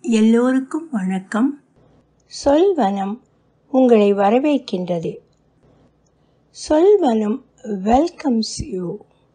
எல்லோருக்கும் வணக்கம் சொல்வனம் உங்களை வரவேற்கின்றது சொல்வனம் வெல்கம்ஸ் யூ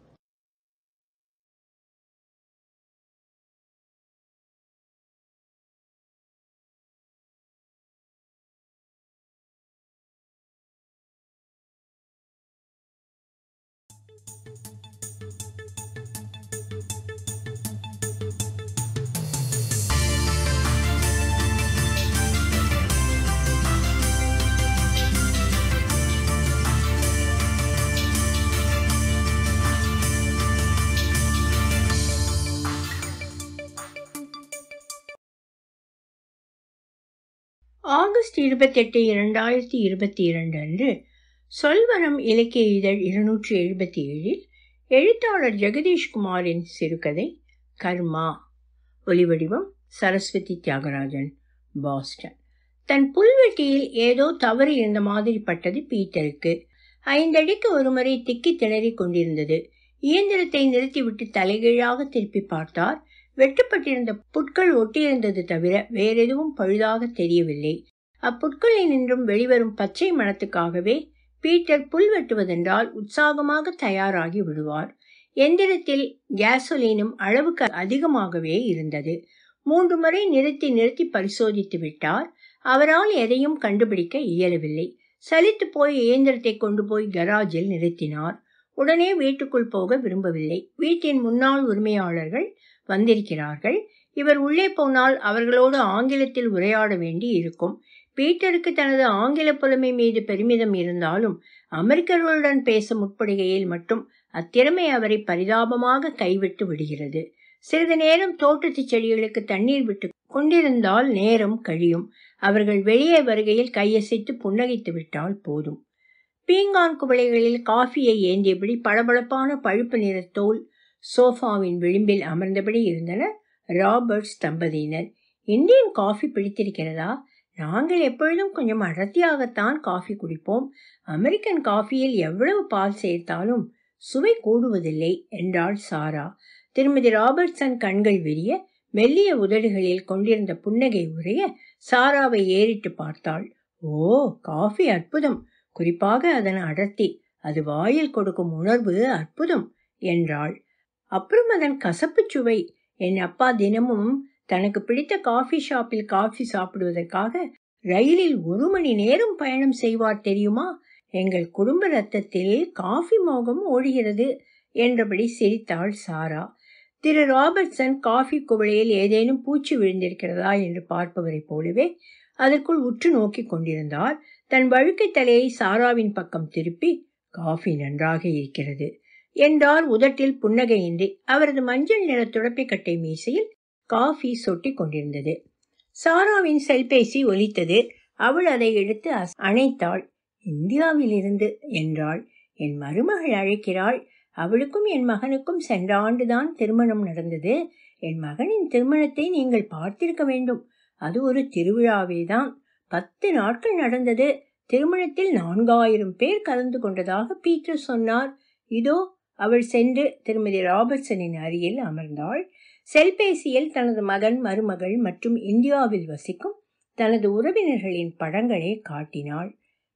ஆகஸ்ட் இருபத்தெட்டு இரண்டாயிரத்தி இருபத்தி இரண்டு அன்று சொல்வனம் இலக்கிய இதழ் இருநூற்றி எழுபத்தி ஏழில் எழுத்தாளர் ஜெகதீஷ்குமாரின் சிறுகதை கர்மா ஒலிவடிவம் சரஸ்வதி தியாகராஜன் பாஸ்டன் தன் புல்வெட்டியில் ஏதோ தவறு இருந்த மாதிரி பட்டது பீட்டருக்கு ஐந்தடிக்கு ஒருமுறை திக்கி திணறிக் கொண்டிருந்தது இயந்திரத்தை நிறுத்திவிட்டு தலைகீழாக திருப்பி பார்த்தார் வெட்டப்பட்டிருந்த புட்கள் ஒட்டியிருந்தது தவிர வேறெதுவும் பழுதாக தெரியவில்லை அப்புட்களில் நின்றும் வெளிவரும் பச்சை மணத்துக்காகவே பீட்டர் புல் வெட்டுவதென்றால் உற்சாகமாக தயாராகி விடுவார் எந்திரத்தில் கேசோலினும் அளவுக்கு அதிகமாகவே இருந்தது மூன்று முறை நிறுத்தி நிறுத்தி பரிசோதித்து விட்டார் அவரால் எதையும் கண்டுபிடிக்க இயலவில்லை சலித்து போய் இயந்திரத்தை கொண்டு போய் கராஜில் நிறுத்தினார் உடனே வீட்டுக்குள் போக விரும்பவில்லை வீட்டின் முன்னாள் உரிமையாளர்கள் வந்திருக்கிறார்கள் இவர் உள்ளே போனால் அவர்களோடு ஆங்கிலத்தில் உரையாட வேண்டி இருக்கும் பீட்டருக்கு தனது ஆங்கில புலமை மீது பெருமிதம் இருந்தாலும் அமெரிக்கர்களுடன் பேச முற்படுகையில் மட்டும் அத்திறமை அவரை பரிதாபமாக கைவிட்டு விடுகிறது சிறிது நேரம் தோட்டத்து செடிகளுக்கு தண்ணீர் விட்டு கொண்டிருந்தால் நேரம் கழியும் அவர்கள் வெளியே வருகையில் கையசைத்து புன்னகைத்து விட்டால் போதும் பீங்கான் குவளைகளில் காஃபியை ஏந்தியபடி பளபளப்பான பழுப்பு நிற தோல் சோஃபாவின் விளிம்பில் அமர்ந்தபடி இருந்தனர் ராபர்ட்ஸ் தம்பதியினர் இந்தியன் காஃபி பிடித்திருக்கிறதா நாங்கள் எப்பொழுதும் கொஞ்சம் அடர்த்தியாகத்தான் காஃபி குடிப்போம் அமெரிக்கன் காஃபியில் எவ்வளவு பால் சேர்த்தாலும் சுவை கூடுவதில்லை என்றாள் சாரா திருமதி ராபர்ட்சன் கண்கள் விரிய மெல்லிய உதடுகளில் கொண்டிருந்த புன்னகை உரைய சாராவை ஏறிட்டு பார்த்தாள் ஓ காஃபி அற்புதம் குறிப்பாக அதன் அடர்த்தி அது வாயில் கொடுக்கும் உணர்வு அற்புதம் என்றாள் அப்புறம் அதன் கசப்பு சுவை என் அப்பா தினமும் தனக்கு பிடித்த காஃபி ஷாப்பில் காஃபி சாப்பிடுவதற்காக ரயிலில் ஒரு மணி நேரம் பயணம் செய்வார் தெரியுமா எங்கள் குடும்ப ரத்தத்தில் காஃபி மோகம் ஓடுகிறது என்றபடி சிரித்தாள் சாரா திரு ராபர்ட்சன் காஃபி குவளையில் ஏதேனும் பூச்சி விழுந்திருக்கிறதா என்று பார்ப்பவரைப் போலவே அதற்குள் உற்று நோக்கி கொண்டிருந்தார் தன் வழுக்கை தலையை சாராவின் பக்கம் திருப்பி காஃபி நன்றாக இருக்கிறது என்றார் உதட்டில் புன்னகையின்றி அவரது மஞ்சள் நிற துடப்பிக்கட்டை மீசையில் காஃபி சொட்டி கொண்டிருந்தது சாராவின் செல்பேசி ஒலித்தது அவள் அதை எடுத்து அணைத்தாள் இந்தியாவிலிருந்து என்றாள் என் மருமகள் அழைக்கிறாள் அவளுக்கும் என் மகனுக்கும் சென்ற ஆண்டுதான் திருமணம் நடந்தது என் மகனின் திருமணத்தை நீங்கள் பார்த்திருக்க வேண்டும் அது ஒரு திருவிழாவேதான் பத்து நாட்கள் நடந்தது திருமணத்தில் நான்காயிரம் பேர் கலந்து கொண்டதாக பீட்டர் சொன்னார் இதோ அவள் சென்று திருமதி ராபர்ட்சனின் அருகில் அமர்ந்தாள் செல்பேசியில் தனது மகன் மருமகள் மற்றும் இந்தியாவில் வசிக்கும் தனது உறவினர்களின் படங்களை காட்டினாள்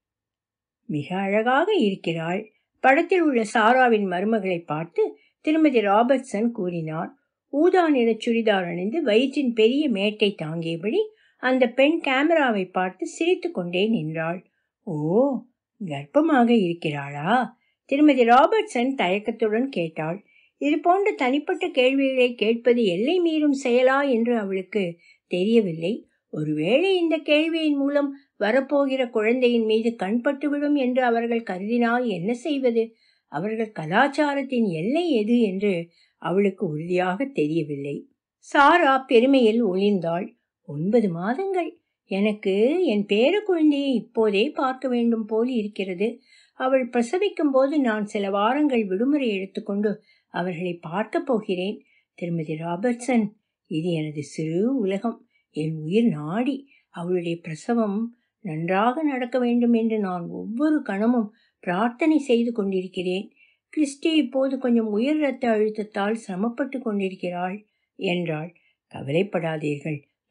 மிக அழகாக இருக்கிறாள் படத்தில் உள்ள சாராவின் மருமகளை பார்த்து திருமதி ராபர்ட்சன் கூறினார் ஊதா நிற சுடிதார் அணிந்து வயிற்றின் பெரிய மேட்டை தாங்கியபடி அந்த பெண் கேமராவை பார்த்து சிரித்து கொண்டே நின்றாள் ஓ கர்ப்பமாக இருக்கிறாளா திருமதி ராபர்ட்சன் தயக்கத்துடன் கேட்டாள் இது போன்ற தனிப்பட்ட கேள்விகளை கேட்பது எல்லை மீறும் செயலா என்று அவளுக்கு தெரியவில்லை ஒருவேளை இந்த கேள்வியின் மூலம் வரப்போகிற குழந்தையின் மீது கண்பட்டுவிடும் என்று அவர்கள் கருதினால் என்ன செய்வது அவர்கள் கலாச்சாரத்தின் எல்லை எது என்று அவளுக்கு உறுதியாக தெரியவில்லை சாரா பெருமையில் ஒளிர்ந்தாள் ஒன்பது மாதங்கள் எனக்கு என் பேர குழந்தையை இப்போதே பார்க்க வேண்டும் போல் இருக்கிறது அவள் பிரசவிக்கும் போது நான் சில வாரங்கள் விடுமுறை எடுத்துக்கொண்டு அவர்களை பார்க்க போகிறேன் திருமதி ராபர்ட்சன் இது எனது சிறு உலகம் என் உயிர் நாடி அவளுடைய பிரசவம் நன்றாக நடக்க வேண்டும் என்று நான் ஒவ்வொரு கணமும் பிரார்த்தனை செய்து கொண்டிருக்கிறேன் கிறிஸ்டி இப்போது கொஞ்சம் உயர் இரத்த அழுத்தத்தால் சிரமப்பட்டு கொண்டிருக்கிறாள் என்றாள் கவலைப்படாதீர்கள்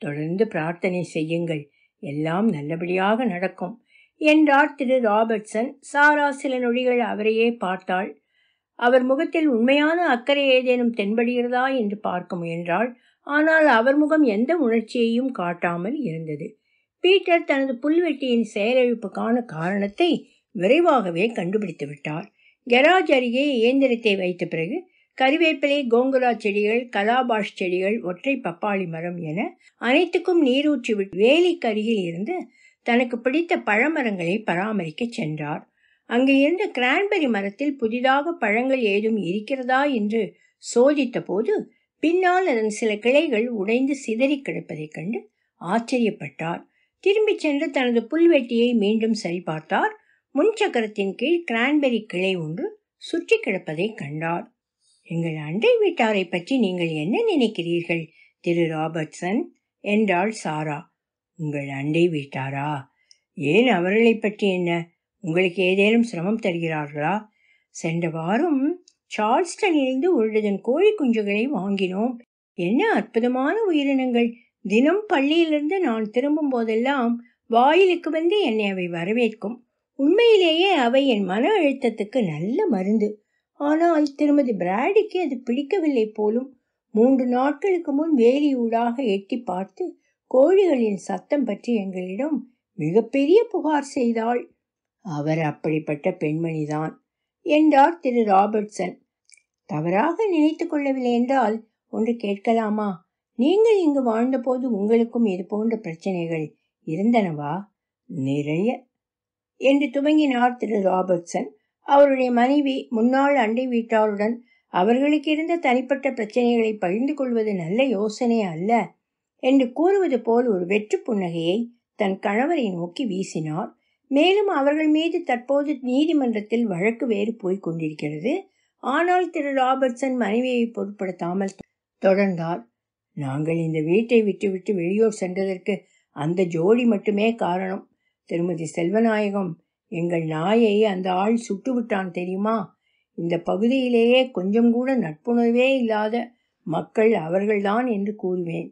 தொடர்ந்து பிரார்த்தனை செய்யுங்கள் எல்லாம் நல்லபடியாக நடக்கும் என்றார் திரு ராபர்ட்சன் சாரா சில நொடிகள் அவரையே பார்த்தாள் அவர் முகத்தில் உண்மையான அக்கறை ஏதேனும் தென்படுகிறதா என்று பார்க்க முயன்றாள் ஆனால் அவர் முகம் எந்த உணர்ச்சியையும் காட்டாமல் இருந்தது பீட்டர் தனது புல்வெட்டியின் செயலிழப்புக்கான காரணத்தை விரைவாகவே கண்டுபிடித்து விட்டார் கெராஜ் அருகே இயந்திரத்தை வைத்த பிறகு கறிவேப்பிலை கோங்குரா செடிகள் கலாபாஷ் செடிகள் ஒற்றை பப்பாளி மரம் என அனைத்துக்கும் நீரூற்றி விட்டு வேலிக்கு அருகில் இருந்து தனக்கு பிடித்த பழமரங்களை பராமரிக்க சென்றார் அங்கு இருந்த கிரான்பெரி மரத்தில் புதிதாக பழங்கள் ஏதும் இருக்கிறதா என்று சோதித்த போது பின்னால் அதன் சில கிளைகள் உடைந்து சிதறி கிடப்பதைக் கண்டு ஆச்சரியப்பட்டார் திரும்பிச் சென்று தனது புல்வெட்டியை மீண்டும் சரிபார்த்தார் முன்சக்கரத்தின் கீழ் கிரான்பெரி கிளை ஒன்று சுற்றி கிடப்பதை கண்டார் எங்கள் அண்டை வீட்டாரை பற்றி நீங்கள் என்ன நினைக்கிறீர்கள் திரு ராபர்ட்சன் என்றாள் சாரா உங்கள் அண்டை வீட்டாரா ஏன் அவர்களை பற்றி என்ன உங்களுக்கு ஏதேனும் சிரமம் தருகிறார்களா சென்ற வாரம் சார்ல்ஸ்டனிலிருந்து ஒரு டஜன் கோழி குஞ்சுகளை வாங்கினோம் என்ன அற்புதமான உயிரினங்கள் தினம் பள்ளியிலிருந்து நான் திரும்பும் போதெல்லாம் வாயிலுக்கு வந்து என்னை அவை வரவேற்கும் உண்மையிலேயே அவை என் மன அழுத்தத்துக்கு நல்ல மருந்து ஆனால் திருமதி பிராடிக்கு அது பிடிக்கவில்லை போலும் மூன்று நாட்களுக்கு முன் வேலியூடாக எட்டி பார்த்து கோழிகளின் சத்தம் பற்றி எங்களிடம் மிகப்பெரிய புகார் செய்தாள் அவர் அப்படிப்பட்ட பெண்மணிதான் என்றார் திரு ராபர்ட்சன் தவறாக நினைத்து கொள்ளவில்லை என்றால் ஒன்று கேட்கலாமா நீங்கள் இங்கு வாழ்ந்தபோது உங்களுக்கும் இது போன்ற பிரச்சனைகள் இருந்தனவா நிறைய என்று துவங்கினார் திரு ராபர்ட்சன் அவருடைய மனைவி முன்னாள் அண்டை வீட்டாருடன் அவர்களுக்கு இருந்த தனிப்பட்ட பிரச்சனைகளை பகிர்ந்து கொள்வது நல்ல யோசனை அல்ல என்று கூறுவது போல் ஒரு வெற்று புன்னகையை தன் கணவரை நோக்கி வீசினார் மேலும் அவர்கள் மீது தற்போது நீதிமன்றத்தில் வழக்கு வேறு போய்க் கொண்டிருக்கிறது ஆனால் திரு ராபர்ட்சன் மனைவியை பொருட்படுத்தாமல் தொடர்ந்தார் நாங்கள் இந்த வீட்டை விட்டுவிட்டு வெளியூர் சென்றதற்கு அந்த ஜோடி மட்டுமே காரணம் திருமதி செல்வநாயகம் எங்கள் நாயை அந்த ஆள் சுட்டுவிட்டான் தெரியுமா இந்த பகுதியிலேயே கொஞ்சம் கூட நட்புணர்வே இல்லாத மக்கள் அவர்கள்தான் என்று கூறுவேன்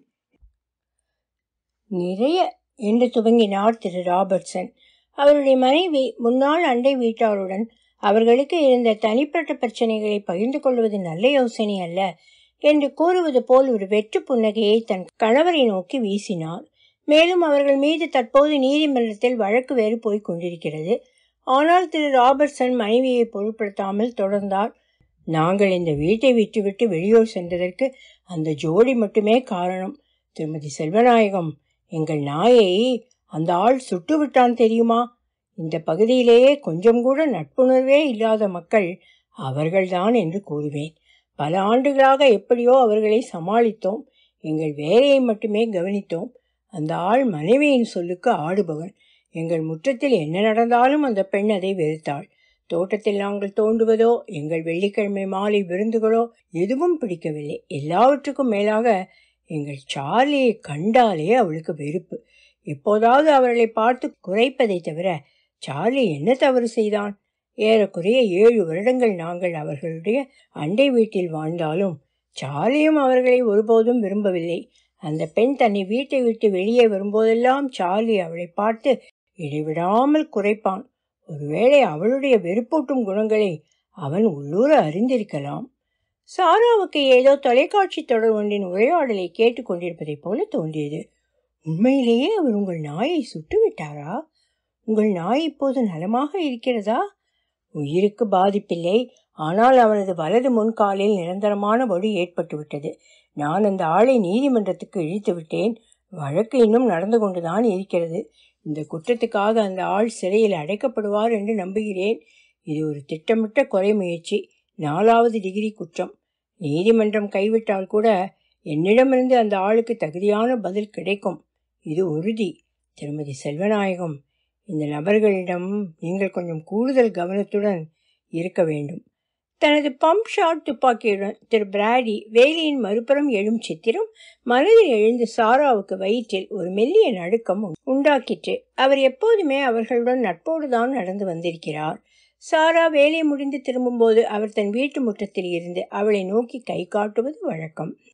நிறைய என்று துவங்கினார் திரு ராபர்ட்சன் அவருடைய மனைவி முன்னாள் அண்டை வீட்டாருடன் அவர்களுக்கு இருந்த தனிப்பட்ட பிரச்சனைகளை பகிர்ந்து கொள்வது நல்ல யோசனை அல்ல என்று கூறுவது போல் ஒரு வெற்று புன்னகையை தன் கணவரை நோக்கி வீசினார் மேலும் அவர்கள் மீது தற்போது நீதிமன்றத்தில் வழக்கு வேறு போய்க் கொண்டிருக்கிறது ஆனால் திரு ராபர்ட்சன் மனைவியை பொருட்படுத்தாமல் தொடர்ந்தார் நாங்கள் இந்த வீட்டை விட்டுவிட்டு வெளியூர் சென்றதற்கு அந்த ஜோடி மட்டுமே காரணம் திருமதி செல்வநாயகம் எங்கள் நாயை அந்த ஆள் சுட்டு விட்டான் தெரியுமா இந்த பகுதியிலேயே கொஞ்சம் கூட நட்புணர்வே இல்லாத மக்கள் அவர்கள்தான் என்று கூறுவேன் பல ஆண்டுகளாக எப்படியோ அவர்களை சமாளித்தோம் எங்கள் வேலையை மட்டுமே கவனித்தோம் அந்த ஆள் மனைவியின் சொல்லுக்கு ஆடுபவன் எங்கள் முற்றத்தில் என்ன நடந்தாலும் அந்த பெண் அதை வெறுத்தாள் தோட்டத்தில் நாங்கள் தோண்டுவதோ எங்கள் வெள்ளிக்கிழமை மாலை விருந்துகளோ எதுவும் பிடிக்கவில்லை எல்லாவற்றுக்கும் மேலாக எங்கள் சார்லியை கண்டாலே அவளுக்கு வெறுப்பு எப்போதாவது அவர்களை பார்த்து குறைப்பதை தவிர சார்லி என்ன தவறு செய்தான் ஏறக்குறைய ஏழு வருடங்கள் நாங்கள் அவர்களுடைய அண்டை வீட்டில் வாழ்ந்தாலும் சார்லியும் அவர்களை ஒருபோதும் விரும்பவில்லை அந்த பெண் தன்னை வீட்டை விட்டு வெளியே வரும்போதெல்லாம் சார்லி அவளை பார்த்து இடைவிடாமல் குறைப்பான் ஒருவேளை அவளுடைய வெறுப்பூட்டும் குணங்களை அவன் உள்ளூர அறிந்திருக்கலாம் சாராவுக்கு ஏதோ தொலைக்காட்சி தொடர் ஒன்றின் உரையாடலை கேட்டுக்கொண்டிருப்பதைப் போல தோன்றியது உண்மையிலேயே அவர் உங்கள் நாயை சுட்டு விட்டாரா உங்கள் நாய் இப்போது நலமாக இருக்கிறதா உயிருக்கு பாதிப்பில்லை ஆனால் அவனது வலது முன்காலில் நிரந்தரமான வடு ஏற்பட்டுவிட்டது நான் அந்த ஆளை நீதிமன்றத்துக்கு இழுத்து விட்டேன் வழக்கு இன்னும் நடந்து கொண்டுதான் இருக்கிறது இந்த குற்றத்துக்காக அந்த ஆள் சிறையில் அடைக்கப்படுவார் என்று நம்புகிறேன் இது ஒரு திட்டமிட்ட கொலை முயற்சி நாலாவது டிகிரி குற்றம் நீதிமன்றம் கைவிட்டால் கூட என்னிடமிருந்து அந்த ஆளுக்கு தகுதியான பதில் கிடைக்கும் இது உறுதி திருமதி செல்வநாயகம் இந்த நபர்களிடம் நீங்கள் கொஞ்சம் கூடுதல் கவனத்துடன் இருக்க வேண்டும் தனது பம்ப் ஷாட் துப்பாக்கியுடன் திரு பிராடி வேலியின் மறுபுறம் எழும் சித்திரம் மனதில் எழுந்து சாராவுக்கு வயிற்றில் ஒரு மெல்லிய நடுக்கம் உண்டாக்கிற்று அவர் எப்போதுமே அவர்களுடன் நட்போடுதான் நடந்து வந்திருக்கிறார் சாரா வேலை முடிந்து திரும்பும்போது அவர் தன் வீட்டு முற்றத்தில் இருந்து அவளை நோக்கி கை காட்டுவது வழக்கம்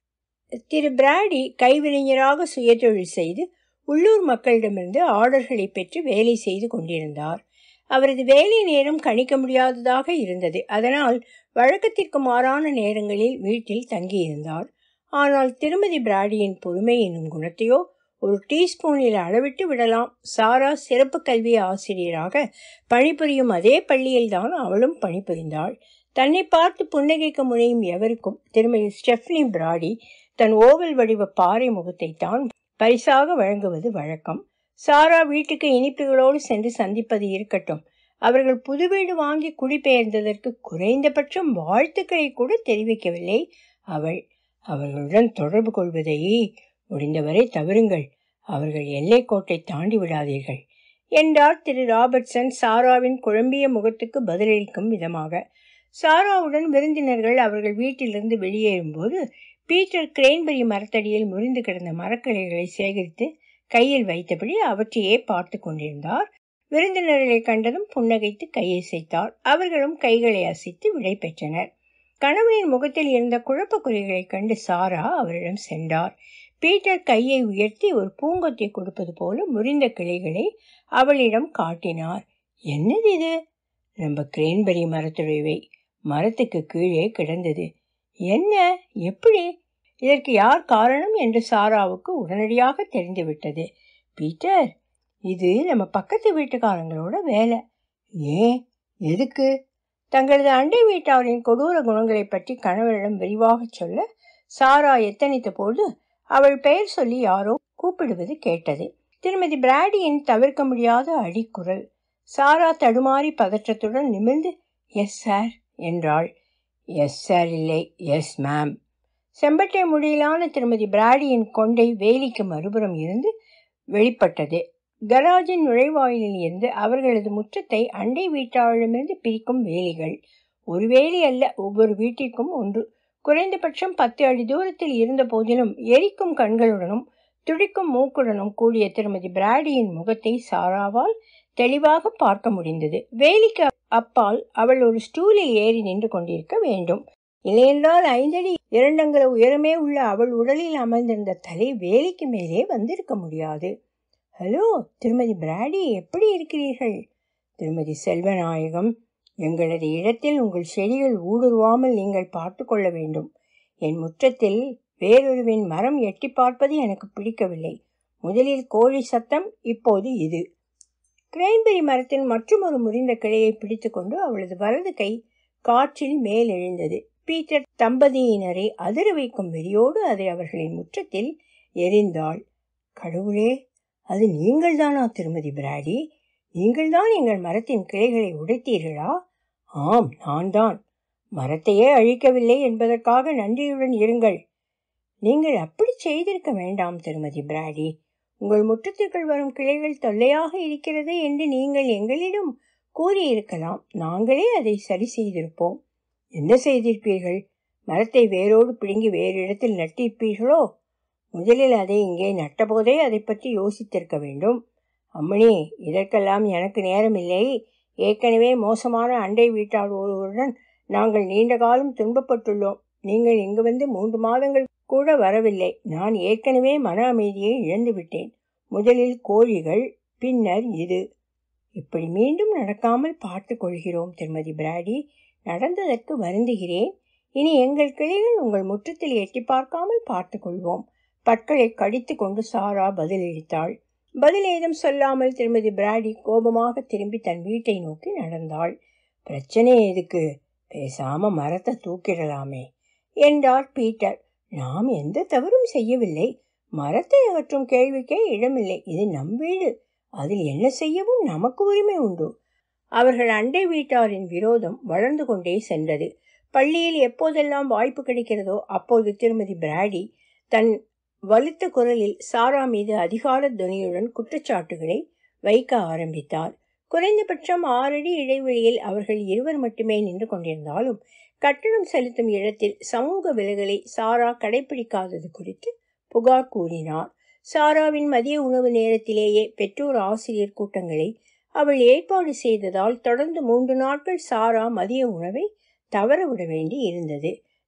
திரு பிராடி கைவினைஞராக சுயதொழில் செய்து உள்ளூர் மக்களிடமிருந்து ஆர்டர்களை பெற்று வேலை செய்து கொண்டிருந்தார் அவரது வேலை நேரம் கணிக்க முடியாததாக இருந்தது அதனால் வழக்கத்திற்கு மாறான நேரங்களில் வீட்டில் தங்கியிருந்தார் ஆனால் திருமதி பிராடியின் பொறுமை என்னும் குணத்தையோ ஒரு டீஸ்பூனில் அளவிட்டு விடலாம் சாரா சிறப்பு கல்வி ஆசிரியராக பணிபுரியும் அதே பள்ளியில்தான் அவளும் பணிபுரிந்தாள் தன்னை பார்த்து புன்னகைக்க முனையும் எவருக்கும் திருமதி ஸ்டெஃப்னி பிராடி தன் ஓவல் வடிவ பாறை முகத்தை தான் பரிசாக வழங்குவது வழக்கம் சாரா வீட்டுக்கு இனிப்புகளோடு சென்று சந்திப்பது இருக்கட்டும் அவர்கள் புது வீடு வாங்கி குடிபெயர்ந்ததற்கு குறைந்தபட்சம் வாழ்த்துக்களை கூட தெரிவிக்கவில்லை அவள் அவர்களுடன் தொடர்பு கொள்வதை முடிந்தவரை தவறுங்கள் அவர்கள் எல்லைக்கோட்டை தாண்டி விடாதீர்கள் என்றார் திரு ராபர்ட்சன் சாராவின் குழம்பிய முகத்துக்கு பதிலளிக்கும் விதமாக சாராவுடன் விருந்தினர்கள் அவர்கள் வீட்டிலிருந்து வெளியேறும்போது பீட்டர் கிரேன்பரி மரத்தடியில் முறிந்து கிடந்த மரக்கிளைகளை சேகரித்து கையில் வைத்தபடி அவற்றையே பார்த்து கொண்டிருந்தார் விருந்தினர்களை கண்டதும் புன்னகைத்து கையசைத்தார் அவர்களும் கைகளை அசைத்து விடை பெற்றனர் கணவனின் முகத்தில் இருந்த குழப்ப குறிகளைக் கண்டு சாரா அவரிடம் சென்றார் பீட்டர் கையை உயர்த்தி ஒரு பூங்கொத்தை கொடுப்பது போல முறிந்த கிளைகளை அவளிடம் காட்டினார் என்னது இது நம்ம கிரேன்பரி மரத்துடையவை மரத்துக்கு கீழே கிடந்தது என்ன எப்படி இதற்கு யார் காரணம் என்று சாராவுக்கு உடனடியாக தெரிந்துவிட்டது பீட்டர் இது நம்ம பக்கத்து வீட்டுக்காரங்களோட வேலை ஏன் எதுக்கு தங்களது அண்டை வீட்டாரின் கொடூர குணங்களை பற்றி கணவரிடம் விரிவாக சொல்ல சாரா எத்தனித்த போது அவள் பெயர் சொல்லி யாரோ கூப்பிடுவது கேட்டது திருமதி பிராடியின் தவிர்க்க முடியாத அடிக்குரல் சாரா தடுமாறி பதற்றத்துடன் நிமிர்ந்து எஸ் சார் என்றாள் எஸ் சார் இல்லை எஸ் மேம் செம்பட்டை முடியிலான திருமதி பிராடியின் கொண்டை வேலிக்கு மறுபுறம் இருந்து வெளிப்பட்டது கராஜின் நுழைவாயிலில் இருந்து அவர்களது முற்றத்தை அண்டை வீட்டாரிடமிருந்து பிரிக்கும் வேலிகள் ஒரு வேலி அல்ல ஒவ்வொரு வீட்டிற்கும் ஒன்று குறைந்தபட்சம் பத்து அடி தூரத்தில் இருந்த போதிலும் எரிக்கும் கண்களுடனும் துடிக்கும் மூக்குடனும் கூடிய திருமதி பிராடியின் முகத்தை சாராவால் தெளிவாக பார்க்க முடிந்தது வேலிக்கு அப்பால் அவள் ஒரு ஸ்டூலில் ஏறி நின்று கொண்டிருக்க வேண்டும் இல்லையென்றால் ஐந்தடி இரண்டங்கள உயரமே உள்ள அவள் உடலில் அமர்ந்திருந்த தலை வேலிக்கு மேலே வந்திருக்க முடியாது ஹலோ திருமதி பிராடி எப்படி இருக்கிறீர்கள் திருமதி செல்வநாயகம் எங்களது இடத்தில் உங்கள் செடிகள் ஊடுருவாமல் நீங்கள் பார்த்து கொள்ள வேண்டும் என் முற்றத்தில் வேறொருவின் மரம் எட்டி பார்ப்பது எனக்கு பிடிக்கவில்லை முதலில் கோழி சத்தம் இப்போது இது கிரைன்பெரி மரத்தின் மற்றொரு முறிந்த கிளையை பிடித்துக்கொண்டு அவளது வலது கை காற்றில் மேல் எழுந்தது பீட்டர் தம்பதியினரை அதிர வைக்கும் வெறியோடு அதை அவர்களின் முற்றத்தில் எரிந்தாள் கடவுளே அது நீங்கள்தானா திருமதி பிராடி நீங்கள்தான் எங்கள் மரத்தின் கிளைகளை உடைத்தீர்களா ஆம் நான் தான் மரத்தையே அழிக்கவில்லை என்பதற்காக நன்றியுடன் இருங்கள் நீங்கள் அப்படி செய்திருக்க வேண்டாம் திருமதி பிராடி உங்கள் முற்றத்திற்குள் வரும் கிளைகள் தொல்லையாக இருக்கிறது என்று நீங்கள் எங்களிடம் கூறியிருக்கலாம் நாங்களே அதை சரி செய்திருப்போம் என்ன செய்திருப்பீர்கள் மரத்தை வேரோடு பிடுங்கி வேறு இடத்தில் நட்டிருப்பீர்களோ முதலில் அதை இங்கே நட்டபோதே அதை பற்றி யோசித்திருக்க வேண்டும் அம்மணி இதற்கெல்லாம் எனக்கு நேரமில்லை ஏற்கனவே மோசமான அண்டை வீட்டார் ஒருவருடன் நாங்கள் நீண்ட காலம் துன்பப்பட்டுள்ளோம் நீங்கள் இங்கு வந்து மூன்று மாதங்கள் கூட வரவில்லை நான் ஏற்கனவே மன அமைதியை இழந்து விட்டேன் முதலில் கோழிகள் பின்னர் இது இப்படி மீண்டும் நடக்காமல் பார்த்து கொள்கிறோம் திருமதி பிராடி நடந்ததற்கு வருந்துகிறேன் இனி எங்கள் கிளைகள் உங்கள் முற்றத்தில் எட்டி பார்க்காமல் பார்த்து கொள்வோம் பற்களை கடித்து கொண்டு சாரா பதிலளித்தாள் பதில் ஏதும் சொல்லாமல் திருமதி பிராடி கோபமாக திரும்பி தன் வீட்டை நோக்கி நடந்தாள் பிரச்சனை எதுக்கு பேசாம மரத்தை தூக்கிடலாமே என்றார் பீட்டர் நாம் எந்த தவறும் செய்யவில்லை மரத்தை அகற்றும் கேள்விக்கே இடமில்லை இது நம் வீடு அதில் என்ன செய்யவும் நமக்கு உரிமை உண்டு அவர்கள் அண்டை வீட்டாரின் விரோதம் வளர்ந்து கொண்டே சென்றது பள்ளியில் எப்போதெல்லாம் வாய்ப்பு கிடைக்கிறதோ அப்போது திருமதி பிராடி தன் வலுத்த குரலில் சாரா மீது அதிகார துணியுடன் குற்றச்சாட்டுகளை வைக்க ஆரம்பித்தார் குறைந்தபட்சம் ஆறடி இடைவெளியில் அவர்கள் இருவர் மட்டுமே நின்று கொண்டிருந்தாலும் கட்டணம் செலுத்தும் இடத்தில் சமூக விலகலை சாரா கடைபிடிக்காதது குறித்து புகார் கூறினார் சாராவின் மதிய உணவு நேரத்திலேயே பெற்றோர் ஆசிரியர் கூட்டங்களை அவள் ஏற்பாடு செய்ததால் தொடர்ந்து மூன்று நாட்கள் சாரா மதிய உணவை தவறவிட வேண்டி இருந்தது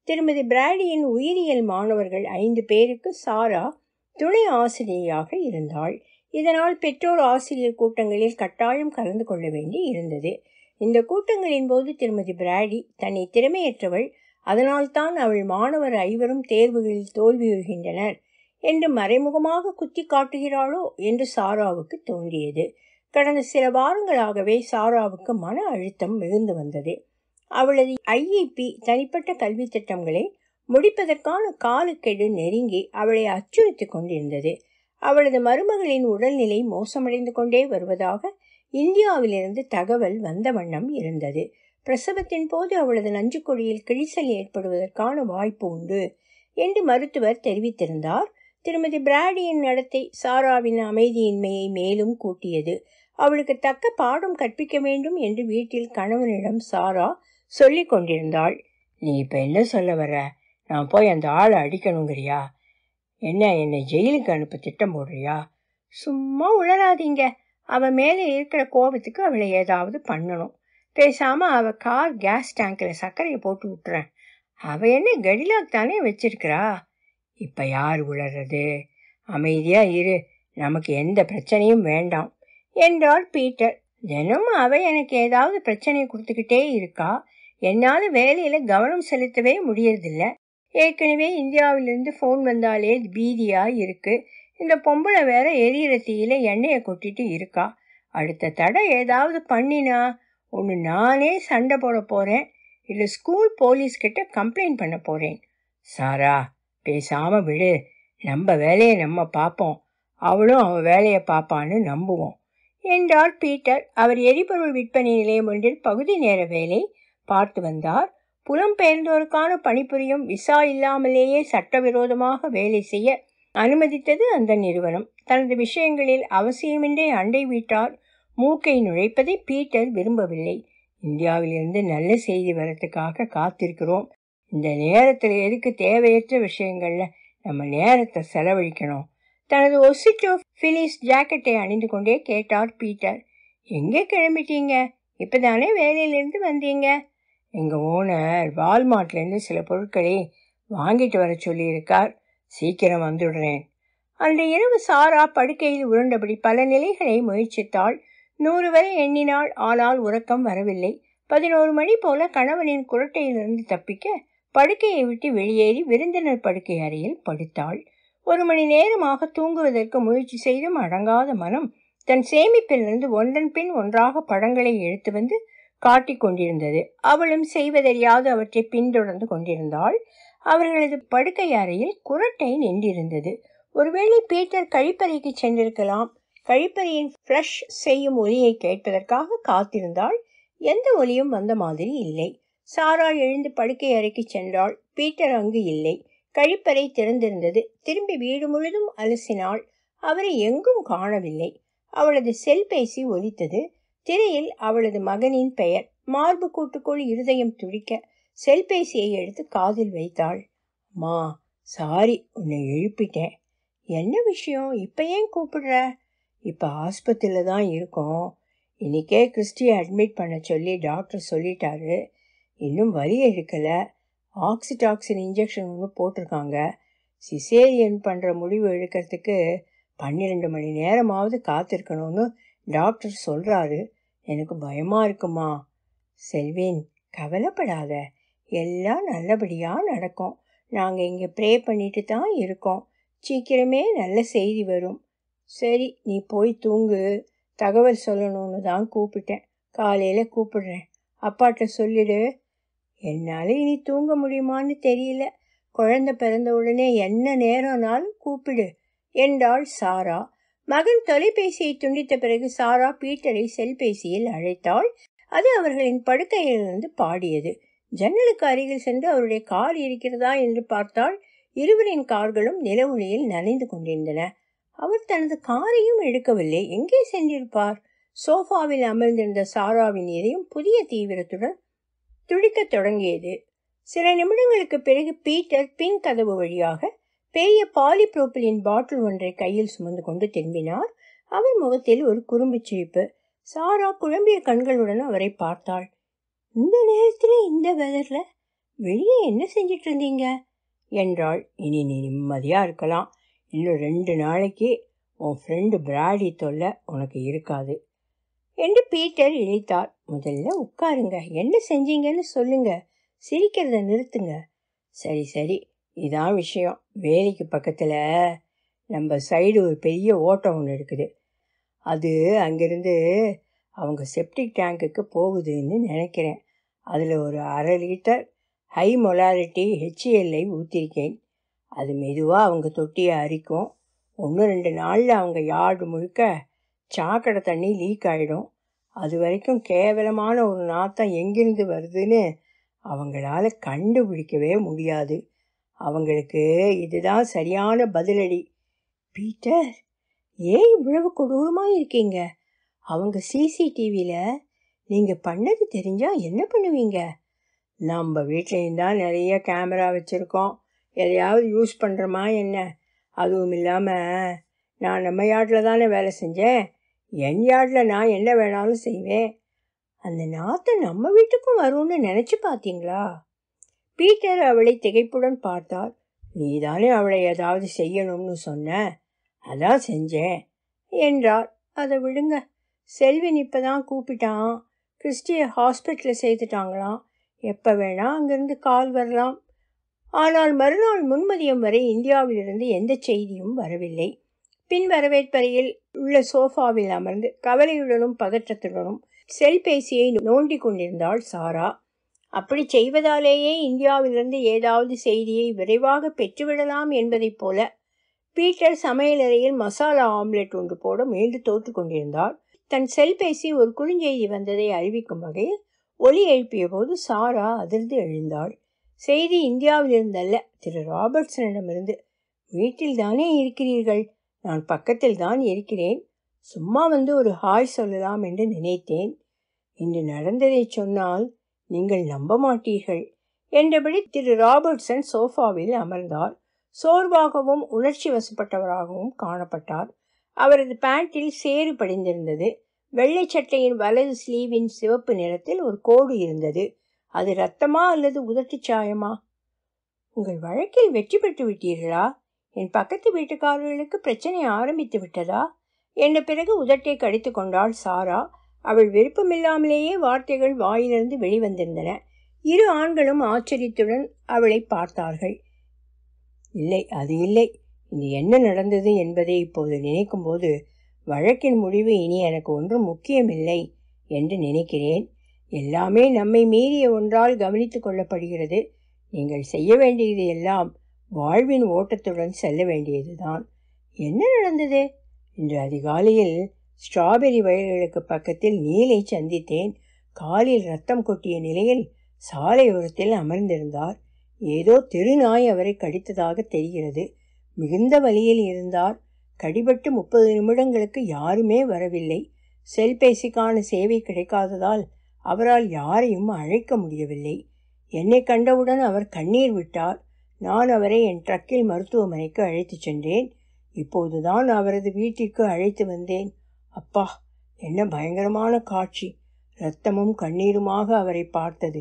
திருமதி பிராடியின் உயிரியல் மாணவர்கள் ஐந்து பேருக்கு சாரா துணை ஆசிரியையாக இருந்தாள் இதனால் பெற்றோர் ஆசிரியர் கூட்டங்களில் கட்டாயம் கலந்து கொள்ள வேண்டி இருந்தது இந்த கூட்டங்களின் போது திருமதி பிராடி தன்னை திறமையற்றவள் அதனால்தான் அவள் மாணவர் ஐவரும் தேர்வுகளில் தோல்வியுறுகின்றனர் என்று மறைமுகமாக குத்தி காட்டுகிறாளோ என்று சாராவுக்கு தோன்றியது கடந்த சில வாரங்களாகவே சாராவுக்கு மன அழுத்தம் மிகுந்து வந்தது அவளது ஐஇபி தனிப்பட்ட கல்வி திட்டங்களை முடிப்பதற்கான காலக்கெடு நெருங்கி அவளை அச்சுறுத்தி கொண்டிருந்தது அவளது மருமகளின் உடல்நிலை மோசமடைந்து கொண்டே வருவதாக இந்தியாவிலிருந்து தகவல் வந்த வண்ணம் இருந்தது பிரசவத்தின் போது அவளது நஞ்சுக்கொடியில் கிழிசல் ஏற்படுவதற்கான வாய்ப்பு உண்டு என்று மருத்துவர் தெரிவித்திருந்தார் திருமதி பிராடியின் நடத்தை சாராவின் அமைதியின்மையை மேலும் கூட்டியது அவளுக்கு தக்க பாடம் கற்பிக்க வேண்டும் என்று வீட்டில் கணவனிடம் சாரா சொல்லிக் கொண்டிருந்தாள் நீ இப்ப என்ன சொல்ல வர நான் போய் அந்த ஆளை அடிக்கணுங்கிறியா என்ன என்னை ஜெயிலுக்கு அனுப்ப திட்டம் போடுறியா சும்மா உளராதீங்க அவ மேலே இருக்கிற கோபத்துக்கு அவளை ஏதாவது பண்ணணும் பேசாம அவ கார் கேஸ் டேங்க்ல சர்க்கரையை போட்டு விட்டுறேன் அவ என்ன கடிலாக் தானே வச்சிருக்கிறா இப்ப யார் உளறது அமைதியா இரு நமக்கு எந்த பிரச்சனையும் வேண்டாம் என்றாள் பீட்டர் தினமும் அவ எனக்கு ஏதாவது பிரச்சனை கொடுத்துக்கிட்டே இருக்கா என்னால் வேலையில் கவனம் செலுத்தவே முடியறதில்ல ஏற்கனவே இந்தியாவிலிருந்து ஃபோன் வந்தாலே பீதியா இருக்கு இந்த பொம்பளை வேற எரியிற தீயில எண்ணெயை கொட்டிட்டு இருக்கா அடுத்த தடை ஏதாவது பண்ணினா ஒன்று நானே சண்டை போட போறேன் இல்லை ஸ்கூல் போலீஸ் கிட்ட கம்ப்ளைண்ட் பண்ண போறேன் சாரா பேசாம விடு நம்ம வேலையை நம்ம பார்ப்போம் அவளும் அவ வேலையை பார்ப்பான்னு நம்புவோம் என்றார் பீட்டர் அவர் எரிபொருள் விற்பனை நிலையம் ஒன்றில் பகுதி நேர வேலை பார்த்து வந்தார் புலம்பெயர்ந்தோருக்கான பணிபுரியும் விசா இல்லாமலேயே சட்டவிரோதமாக வேலை செய்ய அனுமதித்தது அந்த நிறுவனம் தனது விஷயங்களில் அவசியமின்றி அண்டை வீட்டார் மூக்கை நுழைப்பதை பீட்டர் விரும்பவில்லை இந்தியாவிலிருந்து நல்ல செய்தி வரத்துக்காக காத்திருக்கிறோம் இந்த நேரத்தில் எதுக்கு தேவையற்ற விஷயங்கள்ல நம்ம நேரத்தை செலவழிக்கணும் தனது ஒசிட்டோ பிலிஸ் ஜாக்கெட்டை அணிந்து கொண்டே கேட்டார் பீட்டர் எங்கே கிளம்பிட்டீங்க இப்பதானே வேலையிலிருந்து வந்தீங்க எங்க ஓனர் வால்மார்ட்லேருந்து சில பொருட்களை வாங்கிட்டு வர சொல்லியிருக்கார் சீக்கிரம் வந்துடுறேன் அன்று இரவு சாரா படுக்கையில் உருண்டபடி பல நிலைகளை முயற்சித்தாள் நூறு வரை எண்ணினாள் ஆனால் உறக்கம் வரவில்லை பதினோரு மணி போல கணவனின் குரட்டையிலிருந்து தப்பிக்க படுக்கையை விட்டு வெளியேறி விருந்தினர் படுக்கை அறையில் படுத்தாள் ஒரு மணி நேரமாக தூங்குவதற்கு முயற்சி செய்தும் அடங்காத மனம் தன் சேமிப்பிலிருந்து ஒன்றன் பின் ஒன்றாக படங்களை எடுத்து வந்து காட்டிக் கொண்டிருந்தது அவளும் செய்வதறியாது அவற்றை பின்தொடர்ந்து கொண்டிருந்தாள் அவர்களது படுக்கை அறையில் குரட்டை நின்றிருந்தது ஒருவேளை பீட்டர் கழிப்பறைக்கு சென்றிருக்கலாம் கழிப்பறையின் ஃப்ளஷ் செய்யும் ஒலியை கேட்பதற்காக காத்திருந்தாள் எந்த ஒலியும் வந்த மாதிரி இல்லை சாரா எழுந்து படுக்கை அறைக்கு சென்றாள் பீட்டர் அங்கு இல்லை கழிப்பறை திறந்திருந்தது திரும்பி வீடு முழுதும் அலசினாள் அவரை எங்கும் காணவில்லை அவளது செல்பேசி ஒலித்தது திரையில் அவளது மகனின் பெயர் மார்பு கூட்டுக்குள் இருதயம் துடிக்க செல்பேசியை எடுத்து காதில் வைத்தாள் அம்மா சாரி உன்னை எழுப்பிட்டேன் என்ன விஷயம் இப்போ ஏன் கூப்பிடுற இப்போ ஆஸ்பத்திரியில் தான் இருக்கோம் இன்னைக்கே கிறிஸ்டியை அட்மிட் பண்ண சொல்லி டாக்டர் சொல்லிட்டாரு இன்னும் வலி எடுக்கலை ஆக்சிடாக்சின் இன்ஜெக்ஷன் ஒன்று போட்டிருக்காங்க சிசேரியன் பண்ணுற முடிவு எடுக்கிறதுக்கு பன்னிரெண்டு மணி நேரமாவது காத்திருக்கணும்னு டாக்டர் சொல்கிறாரு எனக்கு பயமாக இருக்குமா செல்வின் கவலைப்படாத எல்லாம் நல்லபடியாக நடக்கும் நாங்கள் இங்கே ப்ரே பண்ணிட்டு தான் இருக்கோம் சீக்கிரமே நல்ல செய்தி வரும் சரி நீ போய் தூங்கு தகவல் சொல்லணும்னு தான் கூப்பிட்டேன் காலையில் கூப்பிடுறேன் அப்பாட்ட சொல்லிடு என்னால் இனி தூங்க முடியுமான்னு தெரியல குழந்தை பிறந்த உடனே என்ன நேரம்னாலும் கூப்பிடு என்றாள் சாரா மகன் தொலைபேசியை துண்டித்த பிறகு சாரா பீட்டரை செல்பேசியில் அழைத்தாள் அது அவர்களின் படுக்கையிலிருந்து பாடியது ஜன்னலுக்கு அருகில் சென்று அவருடைய கார் இருக்கிறதா என்று பார்த்தால் இருவரின் கார்களும் நிலவுளியில் நனைந்து கொண்டிருந்தன அவர் தனது காரையும் எடுக்கவில்லை எங்கே சென்றிருப்பார் சோஃபாவில் அமர்ந்திருந்த சாராவின் இதயம் புதிய தீவிரத்துடன் துடிக்கத் தொடங்கியது சில நிமிடங்களுக்கு பிறகு பீட்டர் பின் கதவு வழியாக பெரிய பாலிப்ரோப்பிலின் பாட்டில் ஒன்றை கையில் சுமந்து கொண்டு திரும்பினார் அவர் முகத்தில் ஒரு குறும்புச் சிரிப்பு சாரா குழம்பிய கண்களுடன் அவரை பார்த்தாள் இந்த நேரத்தில் இந்த வெதர்ல வெளியே என்ன செஞ்சிட்டு இருந்தீங்க என்றாள் இனி நீ நிம்மதியாக இருக்கலாம் இன்னும் ரெண்டு நாளைக்கு உன் ஃப்ரெண்டு பிராடி தொல்லை உனக்கு இருக்காது என்று பீட்டர் இழைத்தார் முதல்ல உட்காருங்க என்ன செஞ்சீங்கன்னு சொல்லுங்க சிரிக்கிறத நிறுத்துங்க சரி சரி இதான் விஷயம் வேலைக்கு பக்கத்தில் நம்ம சைடு ஒரு பெரிய ஓட்டம் ஒன்று இருக்குது அது அங்கேருந்து அவங்க செப்டிக் டேங்குக்கு போகுதுன்னு நினைக்கிறேன் அதில் ஒரு அரை லிட்டர் ஹை மொலாரிட்டி ஹெச்ஏஎல்ஐ ஊற்றிருக்கேன் அது மெதுவாக அவங்க தொட்டியை அரிக்கும் ஒன்று ரெண்டு நாளில் அவங்க யார்டு முழுக்க சாக்கடை தண்ணி லீக் ஆகிடும் அது வரைக்கும் கேவலமான ஒரு நாத்தம் எங்கிருந்து வருதுன்னு அவங்களால கண்டுபிடிக்கவே முடியாது அவங்களுக்கு இதுதான் சரியான பதிலடி பீட்டர் ஏன் இவ்வளவு கொடூரமாக இருக்கீங்க அவங்க சிசிடிவியில் நீங்கள் பண்ணது தெரிஞ்சால் என்ன பண்ணுவீங்க நம்ம வீட்லேயும் தான் நிறைய கேமரா வச்சுருக்கோம் எதையாவது யூஸ் பண்ணுறோமா என்ன அதுவும் இல்லாமல் நான் நம்ம யார்டில் தானே வேலை செஞ்சேன் என் யார்டில் நான் என்ன வேணாலும் செய்வேன் அந்த நாத்தை நம்ம வீட்டுக்கும் வரும்னு நினச்சி பார்த்தீங்களா பீட்டர் அவளை திகைப்புடன் பார்த்தார் நீ தானே அவளை ஏதாவது செய்யணும்னு சொன்ன அதான் செஞ்சேன் என்றார் அதை விடுங்க செல்வின் இப்போ தான் கூப்பிட்டான் கிறிஸ்டியை ஹாஸ்பிட்டலில் சேர்த்துட்டாங்களாம் எப்போ வேணால் அங்கேருந்து கால் வரலாம் ஆனால் மறுநாள் முன்மதியம் வரை இந்தியாவிலிருந்து எந்த செய்தியும் வரவில்லை பின் வரவேற்பறையில் உள்ள சோஃபாவில் அமர்ந்து கவலையுடனும் பதற்றத்துடனும் செல்பேசியை நோண்டி கொண்டிருந்தாள் சாரா அப்படி செய்வதாலேயே இந்தியாவிலிருந்து ஏதாவது செய்தியை விரைவாக பெற்றுவிடலாம் என்பதைப் போல பீட்டர் சமையலறையில் மசாலா ஆம்லெட் ஒன்று போட முயன்று தோற்று கொண்டிருந்தார் தன் செல்பேசி ஒரு குறுஞ்செய்தி வந்ததை அறிவிக்கும் வகையில் ஒலி எழுப்பிய போது சாரா அதிர்ந்து எழுந்தாள் செய்தி இந்தியாவிலிருந்தல்ல திரு ராபர்ட்சனிடமிருந்து வீட்டில் தானே இருக்கிறீர்கள் நான் பக்கத்தில் தான் இருக்கிறேன் சும்மா வந்து ஒரு ஹாய் சொல்லலாம் என்று நினைத்தேன் இன்று நடந்ததை சொன்னால் நீங்கள் நம்ப மாட்டீர்கள் என்றபடி திரு ராபர்ட்சன் சோஃபாவில் அமர்ந்தார் சோர்வாகவும் உணர்ச்சி வசப்பட்டவராகவும் காணப்பட்டார் அவரது பேண்டில் சேறு படிந்திருந்தது வெள்ளை சட்டையின் வலது ஸ்லீவின் சிவப்பு நிறத்தில் ஒரு கோடு இருந்தது அது ரத்தமா அல்லது உதட்டுச் சாயமா உங்கள் வழக்கில் வெற்றி பெற்று விட்டீர்களா என் பக்கத்து வீட்டுக்காரர்களுக்கு பிரச்சனை ஆரம்பித்து விட்டதா என்ற பிறகு உதட்டை கடித்து கொண்டாள் சாரா அவள் விருப்பமில்லாமலேயே வார்த்தைகள் வாயிலிருந்து வெளிவந்திருந்தன இரு ஆண்களும் ஆச்சரியத்துடன் அவளை பார்த்தார்கள் இல்லை அது இல்லை இது என்ன நடந்தது என்பதை இப்போது நினைக்கும் போது வழக்கின் முடிவு இனி எனக்கு ஒன்றும் முக்கியமில்லை என்று நினைக்கிறேன் எல்லாமே நம்மை மீறிய ஒன்றால் கவனித்துக் கொள்ளப்படுகிறது நீங்கள் செய்ய வேண்டியது எல்லாம் வாழ்வின் ஓட்டத்துடன் செல்ல வேண்டியதுதான் என்ன நடந்தது இன்று அதிகாலையில் ஸ்ட்ராபெரி வயல்களுக்கு பக்கத்தில் நீலை சந்தித்தேன் காலில் ரத்தம் கொட்டிய நிலையில் சாலையோரத்தில் அமர்ந்திருந்தார் ஏதோ தெருநாய் அவரை கடித்ததாக தெரிகிறது மிகுந்த வலியில் இருந்தார் கடிபட்டு முப்பது நிமிடங்களுக்கு யாருமே வரவில்லை செல்பேசிக்கான சேவை கிடைக்காததால் அவரால் யாரையும் அழைக்க முடியவில்லை என்னை கண்டவுடன் அவர் கண்ணீர் விட்டார் நான் அவரை என் ட்ரக்கில் மருத்துவமனைக்கு அழைத்துச் சென்றேன் இப்போதுதான் அவரது வீட்டிற்கு அழைத்து வந்தேன் அப்பா என்ன பயங்கரமான காட்சி இரத்தமும் கண்ணீருமாக அவரை பார்த்தது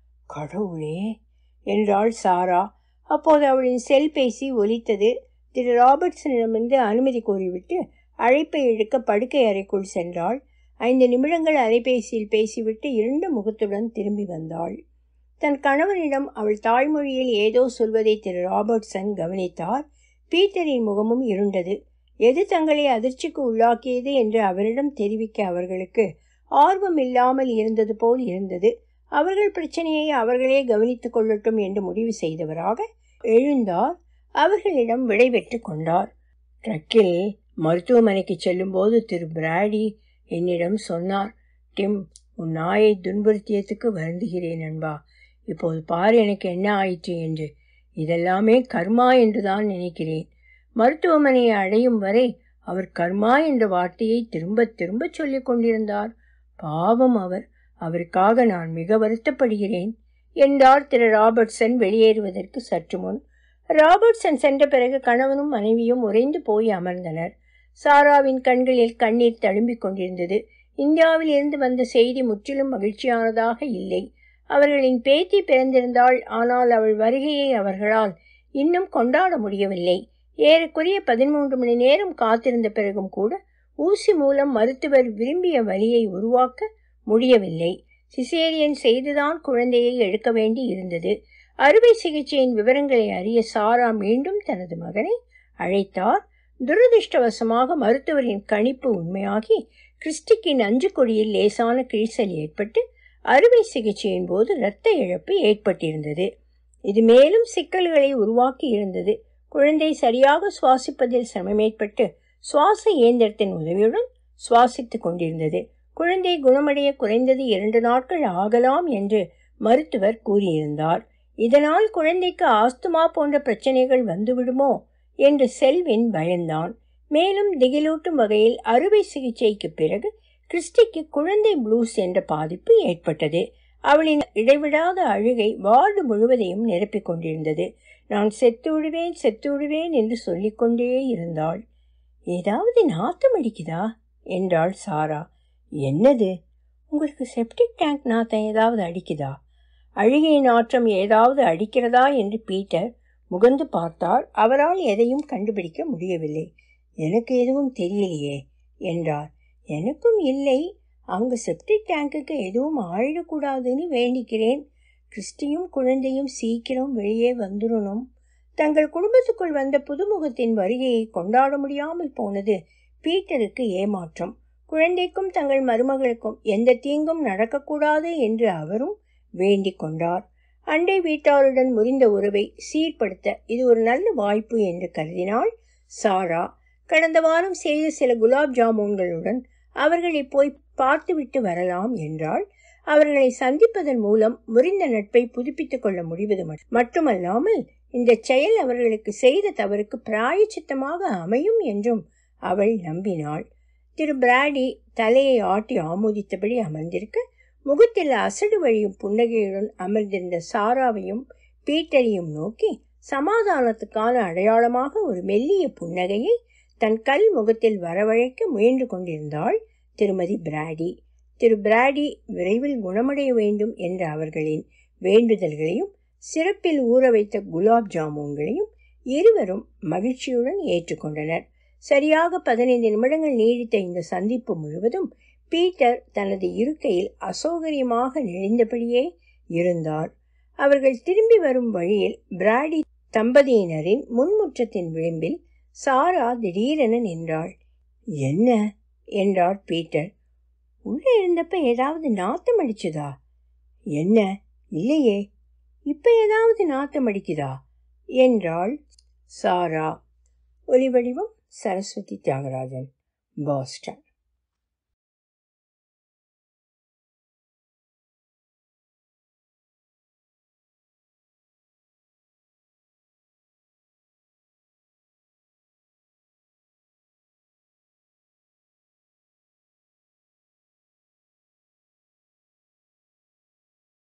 கடவுளே என்றாள் சாரா அப்போது அவளின் செல்பேசி ஒலித்தது திரு ராபர்ட்ஸனிடமிருந்து அனுமதி கோரிவிட்டு அழைப்பை இழுக்க படுக்கை அறைக்குள் சென்றாள் ஐந்து நிமிடங்கள் அலைபேசியில் பேசிவிட்டு இருண்ட முகத்துடன் திரும்பி வந்தாள் தன் கணவனிடம் அவள் தாய்மொழியில் ஏதோ சொல்வதை திரு ராபர்ட்சன் கவனித்தார் பீட்டரின் முகமும் இருண்டது எது தங்களை அதிர்ச்சிக்கு உள்ளாக்கியது என்று அவரிடம் தெரிவிக்க அவர்களுக்கு ஆர்வம் இல்லாமல் இருந்தது போல் இருந்தது அவர்கள் பிரச்சனையை அவர்களே கவனித்துக் கொள்ளட்டும் என்று முடிவு செய்தவராக எழுந்தார் அவர்களிடம் விடைபெற்று கொண்டார் ட்ரக்கில் மருத்துவமனைக்கு செல்லும்போது திரு பிராடி என்னிடம் சொன்னார் டிம் உன் நாயை துன்புறுத்தியதுக்கு வருந்துகிறேன் நண்பா இப்போது பார் எனக்கு என்ன ஆயிற்று என்று இதெல்லாமே கர்மா என்று தான் நினைக்கிறேன் மருத்துவமனையை அடையும் வரை அவர் கர்மா என்ற வார்த்தையை திரும்ப திரும்ப சொல்லிக் கொண்டிருந்தார் பாவம் அவர் அவருக்காக நான் மிக வருத்தப்படுகிறேன் என்றார் திரு ராபர்ட்சன் வெளியேறுவதற்கு சற்று முன் ராபர்ட்சன் சென்ற பிறகு கணவனும் மனைவியும் உறைந்து போய் அமர்ந்தனர் சாராவின் கண்களில் கண்ணீர் தழும்பிக் கொண்டிருந்தது இந்தியாவில் இருந்து வந்த செய்தி முற்றிலும் மகிழ்ச்சியானதாக இல்லை அவர்களின் பேத்தி பிறந்திருந்தாள் ஆனால் அவள் வருகையை அவர்களால் இன்னும் கொண்டாட முடியவில்லை ஏறக்குறைய பதிமூன்று மணி நேரம் காத்திருந்த பிறகும் கூட ஊசி மூலம் மருத்துவர் விரும்பிய வலியை உருவாக்க முடியவில்லை சிசேரியன் செய்துதான் குழந்தையை எடுக்க வேண்டி இருந்தது அறுவை சிகிச்சையின் விவரங்களை அறிய சாரா மீண்டும் தனது மகனை அழைத்தார் துரதிருஷ்டவசமாக மருத்துவரின் கணிப்பு உண்மையாகி கிறிஸ்டிக்கு நஞ்சு கொடியில் லேசான கிழிசல் ஏற்பட்டு அறுவை சிகிச்சையின் போது இரத்த இழப்பு ஏற்பட்டிருந்தது இது மேலும் சிக்கல்களை உருவாக்கி இருந்தது குழந்தை சரியாக சுவாசிப்பதில் சிரமம் ஏற்பட்டு சுவாச இயந்திரத்தின் உதவியுடன் சுவாசித்துக் கொண்டிருந்தது குழந்தை குணமடைய குறைந்தது இரண்டு நாட்கள் ஆகலாம் என்று மருத்துவர் கூறியிருந்தார் இதனால் குழந்தைக்கு ஆஸ்துமா போன்ற பிரச்சனைகள் வந்துவிடுமோ என்று செல்வின் பயந்தான் மேலும் திகிலூட்டும் வகையில் அறுவை சிகிச்சைக்கு பிறகு கிறிஸ்டிக்கு குழந்தை ப்ளூஸ் என்ற பாதிப்பு ஏற்பட்டது அவளின் இடைவிடாத அழுகை வார்டு முழுவதையும் நிரப்பிக் கொண்டிருந்தது நான் செத்து விடுவேன் செத்து விடுவேன் என்று சொல்லிக்கொண்டே இருந்தாள் ஏதாவது நாத்தம் அடிக்குதா என்றாள் சாரா என்னது உங்களுக்கு செப்டிக் டேங்க் நாத்தம் ஏதாவது அடிக்குதா அழுகை நாற்றம் ஏதாவது அடிக்கிறதா என்று பீட்டர் முகந்து பார்த்தார் அவரால் எதையும் கண்டுபிடிக்க முடியவில்லை எனக்கு எதுவும் தெரியலையே என்றார் எனக்கும் இல்லை அவங்க செப்டிக் டேங்குக்கு எதுவும் ஆழிடக்கூடாதுன்னு வேண்டிக்கிறேன் கிறிஸ்டியும் குழந்தையும் சீக்கிரம் வெளியே வந்துடணும் தங்கள் குடும்பத்துக்குள் வந்த புதுமுகத்தின் வருகையை கொண்டாட முடியாமல் போனது பீட்டருக்கு ஏமாற்றம் குழந்தைக்கும் தங்கள் மருமகளுக்கும் எந்த தீங்கும் நடக்கக்கூடாது என்று அவரும் வேண்டிக் கொண்டார் அண்டை வீட்டாருடன் முறிந்த உறவை சீர்படுத்த இது ஒரு நல்ல வாய்ப்பு என்று கருதினாள் சாரா கடந்த வாரம் செய்த சில குலாப் ஜாமுன்களுடன் அவர்களை போய் பார்த்துவிட்டு வரலாம் என்றால் அவர்களை சந்திப்பதன் மூலம் முறிந்த நட்பை புதுப்பித்துக் கொள்ள முடிவது மட்டுமல்லாமல் இந்த செயல் அவர்களுக்கு செய்த தவறுக்கு பிராயச்சித்தமாக அமையும் என்றும் அவள் நம்பினாள் திரு பிராடி தலையை ஆட்டி ஆமோதித்தபடி அமர்ந்திருக்க முகத்தில் அசடு வழியும் புன்னகையுடன் அமர்ந்திருந்த சாராவையும் பீட்டரையும் நோக்கி சமாதானத்துக்கான அடையாளமாக ஒரு மெல்லிய புன்னகையை தன் கல் முகத்தில் வரவழைக்க முயன்று கொண்டிருந்தாள் திருமதி பிராடி திரு பிராடி விரைவில் குணமடைய வேண்டும் என்ற அவர்களின் வேண்டுதல்களையும் சிறப்பில் ஊற வைத்த குலாப் ஜாமுன்களையும் இருவரும் மகிழ்ச்சியுடன் ஏற்றுக்கொண்டனர் சரியாக பதினைந்து நிமிடங்கள் நீடித்த இந்த சந்திப்பு முழுவதும் பீட்டர் தனது இருக்கையில் அசௌகரியமாக நெளிந்தபடியே இருந்தார் அவர்கள் திரும்பி வரும் வழியில் பிராடி தம்பதியினரின் முன்முற்றத்தின் விளிம்பில் சாரா திடீரென நின்றாள் என்ன என்றார் பீட்டர் உள்ளே இருந்தப்ப ஏதாவது நாத்தம் அடிச்சுதா என்ன இல்லையே இப்ப ஏதாவது நாத்தம் அடிக்குதா என்றாள் சாரா ஒலிவடிவம் சரஸ்வதி தியாகராஜன் பாஸ்டன்